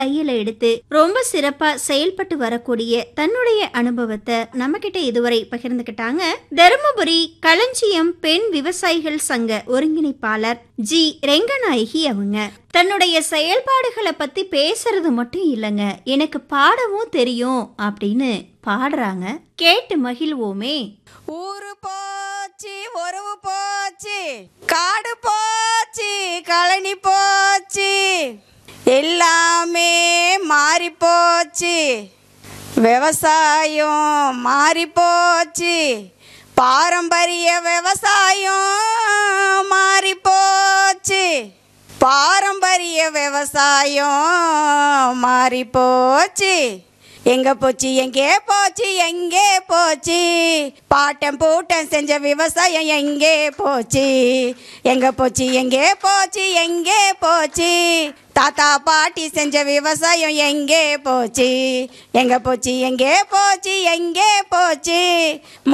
கையில எடுத்து ரொம்ப சிறப்பா செயல்பட்டு வரக்கூடிய தன்னுடைய அனுபவத்தை நம்ம கிட்ட இதுவரை பகிர்ந்துக்கிட்டாங்க தருமபுரி களஞ்சியம் பெண் விவசாயிகள் சங்க ஒருங்கிணைப்பாளர் ஜி ரெங்கநாயகி அவங்க தன்னுடைய செயல்பாடுகளை பத்தி பேசுறது மட்டும் இல்லைங்க எனக்கு பாடவும் தெரியும் அப்படின்னு பாடுறாங்க கேட்டு மகிழ்வோமே ஊரு போச்சு உறவு போச்சு காடு போச்சு கழனி போச்சு எல்லாமே மாறி போச்சு விவசாயம் மாறி போச்சு பாரம்பரிய விவசாயம் மாறி போச்சு பாரம்பரிய விவசாயம் மாறி போச்சு எங்க போச்சு எங்கே போச்சு எங்கே போச்சு பாட்டம் பூட்டம் செஞ்ச விவசாயம் எங்கே போச்சு எங்க போச்சு எங்கே போச்சு எங்கே போச்சு தாத்தா பாட்டி செஞ்ச விவசாயம் எங்கே போச்சு எங்க போச்சு எங்கே போச்சு எங்கே போச்சு